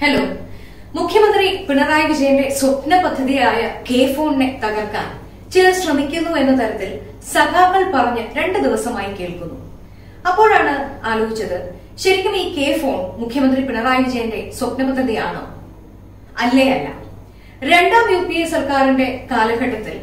hello മുഖ്യമന്ത്രി പിണറായി വിജയന്റെ സ്വപ്ന പദ്ധതിയായ കെ ഫോണിനെ തകർക്കാൻ ചിലർ ശ്രമിക്കുന്നു എന്ന തരത്തിൽ സഖാക്കൾ പറഞ്ഞ് രണ്ട് ദിവസമായി കേൾക്കുന്നു അപ്പോഴാണ് ആലോചിച്ചത് ശരിക്കും ഈ കെ ഫോൺ മുഖ്യമന്ത്രി പിണറായി വിജയന്റെ സ്വപ്ന പദ്ധതിയാണോ അല്ലേ അല്ല രണ്ടാം യു പി എ സർക്കാരിന്റെ കാലഘട്ടത്തിൽ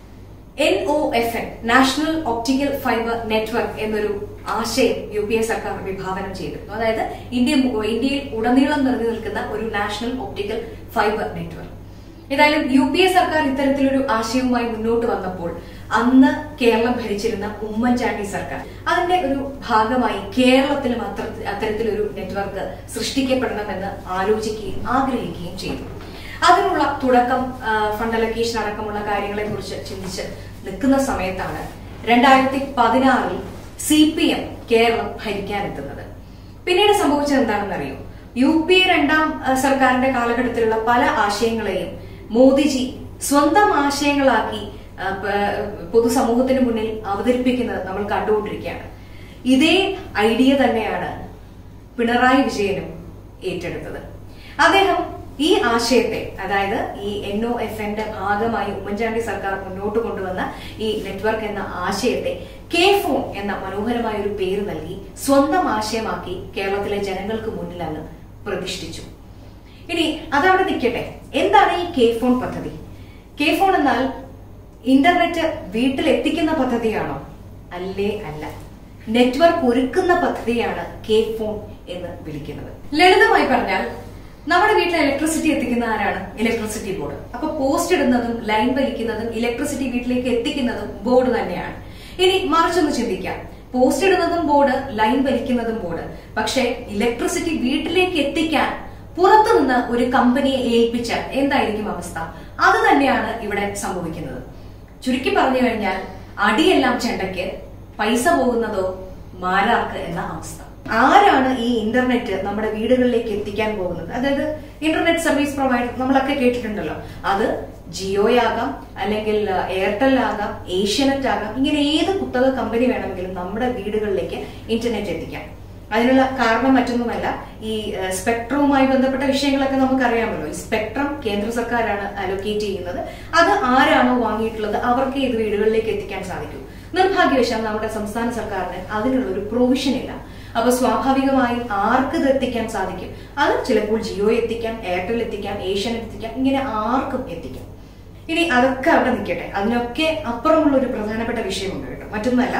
N O F N national optical fibre network എന്നൊരു ആശയം യു പി എ സർക്കാർ വിഭാവനം ചെയ്തിരുന്നു അതായത് ഇന്ത്യ ഇന്ത്യയിൽ ഉടനീളം നിറഞ്ഞു നിൽക്കുന്ന ഒരു നാഷണൽ ഒപ്റ്റിക്കൽ ഫൈബർ നെറ്റ്വർക്ക് ഏതായാലും യു പി എ സർക്കാർ ഇത്തരത്തിലൊരു ആശയവുമായി മുന്നോട്ട് വന്നപ്പോൾ അന്ന് കേരളം ഭരിച്ചിരുന്ന ഉമ്മൻചാണ്ടി സർക്കാർ അതിന്റെ ഒരു ഭാഗമായി കേരളത്തിലും അത്ര അത്തരത്തിലൊരു നെറ്റ്വർക്ക് സൃഷ്ടിക്കപ്പെടണമെന്ന് ആലോചിക്കുകയും ആഗ്രഹിക്കുകയും ചെയ്തു അതിനുള്ള തുടക്കം ആ, ഫണ്ട് അലക്കേഷൻ അടക്കമുള്ള കാര്യങ്ങളെ കുറിച്ച് ചിന്തിച്ച് നിൽക്കുന്ന സമയത്താണ് രണ്ടായിരത്തി പതിനാറിൽ സി പി എം കേരളം ഭരിക്കാനെത്തുന്നത് പിന്നീട് സംഭവിച്ചത് എന്താണെന്നറിയോ യു പി എ രണ്ടാം ആ, സർക്കാരിന്റെ കാലഘട്ടത്തിലുള്ള പല ആശയങ്ങളെയും മോദിജി സ്വന്തം ആശയങ്ങളാക്കി ആ, പ- പൊതുസമൂഹത്തിന് മുന്നിൽ അവതരിപ്പിക്കുന്നത് നമ്മൾ കണ്ടുകൊണ്ടിരിക്കുകയാണ് ഇതേ ഐഡിയ തന്നെയാണ് പിണറായി വിജയനും ഏറ്റെടുത്തത് അദ്ദേഹം ഈ ആശയത്തെ അതായത് ഈ എൻ ഒ എഫ് എന്റെ ഭാഗമായി ഉമ്മൻചാണ്ടി സർക്കാർ മുന്നോട്ട് കൊണ്ടുവന്ന ഈ നെറ്റ്വർക്ക് എന്ന ആശയത്തെ കെ ഫോൺ എന്ന മനോഹരമായ ഒരു പേര് നൽകി സ്വന്തം ആശയമാക്കി കേരളത്തിലെ ജനങ്ങൾക്ക് മുന്നിൽ അങ്ങ് പ്രതിഷ്ഠിച്ചു ഇനി അതവിടെ നിൽക്കട്ടെ എന്താണ് ഈ കെ ഫോൺ പദ്ധതി കെ ഫോൺ എന്നാൽ ഇന്റർനെറ്റ് വീട്ടിൽ എത്തിക്കുന്ന പദ്ധതിയാണോ അല്ലേ അല്ല നെറ്റ്വർക്ക് ഒരുക്കുന്ന പദ്ധതിയാണ് കെ ഫോൺ എന്ന് വിളിക്കുന്നത് ലളിതമായി പറഞ്ഞാൽ നമ്മുടെ വീട്ടിൽ ഇലക്ട്രിസിറ്റി എത്തിക്കുന്ന ആരാണ് ഇലക്ട്രിസിറ്റി ബോർഡ് അപ്പൊ പോസ്റ്റ് ഇടുന്നതും ലൈൻ വലിക്കുന്നതും ഇലക്ട്രിസിറ്റി വീട്ടിലേക്ക് എത്തിക്കുന്നതും ബോർഡ് തന്നെയാണ് ഇനി മറിച്ചൊന്ന് ചിന്തിക്കാം പോസ്റ്റ് ഇടുന്നതും ബോർഡ് ലൈൻ വലിക്കുന്നതും ബോർഡ് പക്ഷേ ഇലക്ട്രിസിറ്റി വീട്ടിലേക്ക് എത്തിക്കാൻ പുറത്തുനിന്ന് ഒരു കമ്പനിയെ ഏൽപ്പിച്ചാൽ എന്തായിരിക്കും അവസ്ഥ അത് തന്നെയാണ് ഇവിടെ സംഭവിക്കുന്നത് ചുരുക്കി പറഞ്ഞു കഴിഞ്ഞാൽ അടിയെല്ലാം ചെണ്ടയ്ക്ക് പൈസ പോകുന്നതോ മാരാർക്ക് എന്ന അവസ്ഥ ആരാണ് ഈ ഇന്റർനെറ്റ് നമ്മുടെ വീടുകളിലേക്ക് എത്തിക്കാൻ പോകുന്നത് അതായത് ഇന്റർനെറ്റ് സർവീസ് പ്രൊവൈഡർ നമ്മളൊക്കെ കേട്ടിട്ടുണ്ടല്ലോ അത് ജിയോയാകാം അല്ലെങ്കിൽ എയർടെൽ ആകാം ഏഷ്യനെറ്റ് ആകാം ഇങ്ങനെ ഏത് കുത്തക കമ്പനി വേണമെങ്കിലും നമ്മുടെ വീടുകളിലേക്ക് ഇന്റർനെറ്റ് എത്തിക്കാം അതിനുള്ള കാരണം മറ്റൊന്നുമല്ല ഈ ഏഹ്, സ്പെക്ട്രവുമായി ബന്ധപ്പെട്ട വിഷയങ്ങളൊക്കെ നമുക്കറിയാമല്ലോ ഈ സ്പെക്ട്രം കേന്ദ്ര സർക്കാരാണ് അലോക്കേറ്റ് ചെയ്യുന്നത് അത് ആരാണോ വാങ്ങിയിട്ടുള്ളത് അവർക്ക് ഇത് വീടുകളിലേക്ക് എത്തിക്കാൻ സാധിക്കും നിർഭാഗ്യവശാൽ നമ്മുടെ സംസ്ഥാന സർക്കാരിന് അതിനുള്ള ഒരു പ്രൊവിഷൻ ഇല്ല അപ്പൊ സ്വാഭാവികമായും ആർക്ക് ഇത് എത്തിക്കാൻ സാധിക്കും അത് ചിലപ്പോൾ ജിയോ എത്തിക്കാം എയർടെൽ എത്തിക്കാം ഏഷ്യൻ എത്തിക്കാം ഇങ്ങനെ ആർക്കും എത്തിക്കാം ഇനി അതൊക്കെ അവിടെ നിൽക്കട്ടെ അതിനൊക്കെ അപ്പുറമുള്ള ഒരു പ്രധാനപ്പെട്ട വിഷയമുണ്ട് കേട്ടോ മറ്റൊന്നല്ല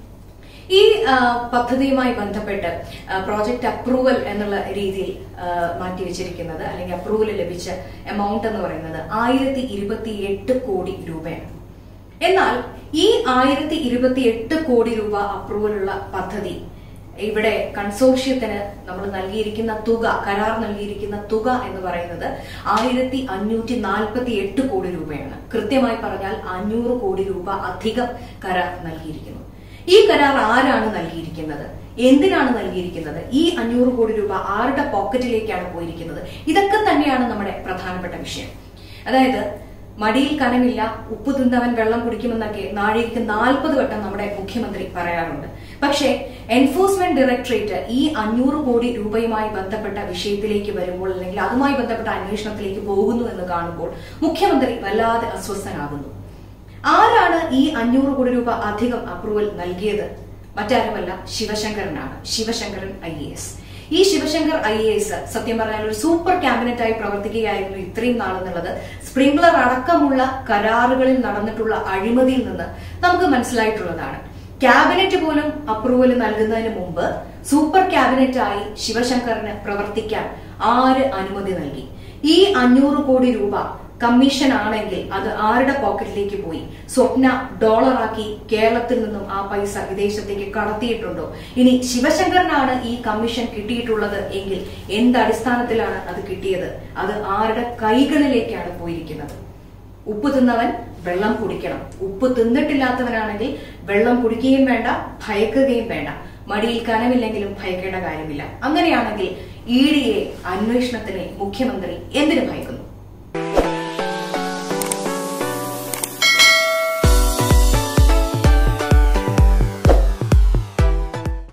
ഈ ആ, പദ്ധതിയുമായി ബന്ധപ്പെട്ട് ആ, പ്രോജക്റ്റ് അപ്രൂവൽ എന്നുള്ള രീതിയിൽ ആ, മാറ്റിവെച്ചിരിക്കുന്നത് അല്ലെങ്കിൽ അപ്രൂവൽ ലഭിച്ച എമൗണ്ട് എന്ന് പറയുന്നത് ആയിരത്തി ഇരുപത്തി എട്ട് കോടി രൂപയാണ് എന്നാൽ ഈ ആയിരത്തി ഇരുപത്തി എട്ട് കോടി രൂപ അപ്രൂവലുള്ള പദ്ധതി ഇവിടെ കൺസോർഷ്യത്തിന് നമ്മൾ നൽകിയിരിക്കുന്ന തുക കരാർ നൽകിയിരിക്കുന്ന തുക എന്ന് പറയുന്നത് ആയിരത്തി അഞ്ഞൂറ്റി നാൽപ്പത്തി എട്ട് കോടി രൂപയാണ് കൃത്യമായി പറഞ്ഞാൽ അഞ്ഞൂറ് കോടി രൂപ അധികം കരാർ നൽകിയിരിക്കുന്നു ഈ കരാർ ആരാണ് നൽകിയിരിക്കുന്നത് എന്തിനാണ് നൽകിയിരിക്കുന്നത് ഈ അഞ്ഞൂറ് കോടി രൂപ ആരുടെ പോക്കറ്റിലേക്കാണ് പോയിരിക്കുന്നത് ഇതൊക്കെ തന്നെയാണ് നമ്മുടെ പ്രധാനപ്പെട്ട വിഷയം അതായത് മടിയിൽ കനമില്ല ഉപ്പ് തിന്നവൻ വെള്ളം കുടിക്കുമെന്നൊക്കെ നാഴികയ്ക്ക് നാൽപ്പത് വട്ടം നമ്മുടെ മുഖ്യമന്ത്രി പറയാറുണ്ട് പക്ഷേ എൻഫോഴ്സ്മെന്റ് ഡയറക്ടറേറ്റ് ഈ അഞ്ഞൂറ് കോടി രൂപയുമായി ബന്ധപ്പെട്ട വിഷയത്തിലേക്ക് വരുമ്പോൾ അല്ലെങ്കിൽ അതുമായി ബന്ധപ്പെട്ട അന്വേഷണത്തിലേക്ക് പോകുന്നു എന്ന് കാണുമ്പോൾ മുഖ്യമന്ത്രി വല്ലാതെ അസ്വസ്ഥനാകുന്നു ആരാണ് ഈ അഞ്ഞൂറ് കോടി രൂപ അധികം അപ്രൂവൽ നൽകിയത് മറ്റാരുമല്ല ശിവശങ്കരനാണ് ശിവശങ്കരൻ ഐ ഈ ശിവശങ്കർ ഐ എ എസ് സത്യം പറഞ്ഞാൽ ഒരു സൂപ്പർ ക്യാബിനറ്റായി പ്രവർത്തിക്കുകയായിരുന്നു ഇത്രയും നാളെന്നുള്ളത് സ്പ്രിംഗ്ലർ അടക്കമുള്ള കരാറുകളിൽ നടന്നിട്ടുള്ള അഴിമതിയിൽ നിന്ന് നമുക്ക് മനസ്സിലായിട്ടുള്ളതാണ് ക്യാബിനറ്റ് പോലും അപ്രൂവൽ നൽകുന്നതിന് മുമ്പ് സൂപ്പർ ക്യാബിനറ്റായി ശിവശങ്കറിന് പ്രവർത്തിക്കാൻ ആര് അനുമതി നൽകി ഈ അഞ്ഞൂറ് കോടി രൂപ കമ്മീഷൻ ആണെങ്കിൽ അത് ആരുടെ പോക്കറ്റിലേക്ക് പോയി സ്വപ്ന ഡോളറാക്കി കേരളത്തിൽ നിന്നും ആ പൈസ വിദേശത്തേക്ക് കടത്തിയിട്ടുണ്ടോ ഇനി ശിവശങ്കരനാണ് ഈ കമ്മീഷൻ കിട്ടിയിട്ടുള്ളത് എങ്കിൽ എന്ത് അടിസ്ഥാനത്തിലാണ് അത് കിട്ടിയത് അത് ആരുടെ കൈകളിലേക്കാണ് പോയിരിക്കുന്നത് ഉപ്പ് തിന്നവൻ വെള്ളം കുടിക്കണം ഉപ്പ് തിന്നിട്ടില്ലാത്തവനാണെങ്കിൽ വെള്ളം കുടിക്കുകയും വേണ്ട ഭയക്കുകയും വേണ്ട മടിയിൽ കനമില്ലെങ്കിലും ഭയക്കേണ്ട കാര്യമില്ല അങ്ങനെയാണെങ്കിൽ ഇ ഡിയെ അന്വേഷണത്തിന് മുഖ്യമന്ത്രി എന്തിനു ഭയക്കുന്നു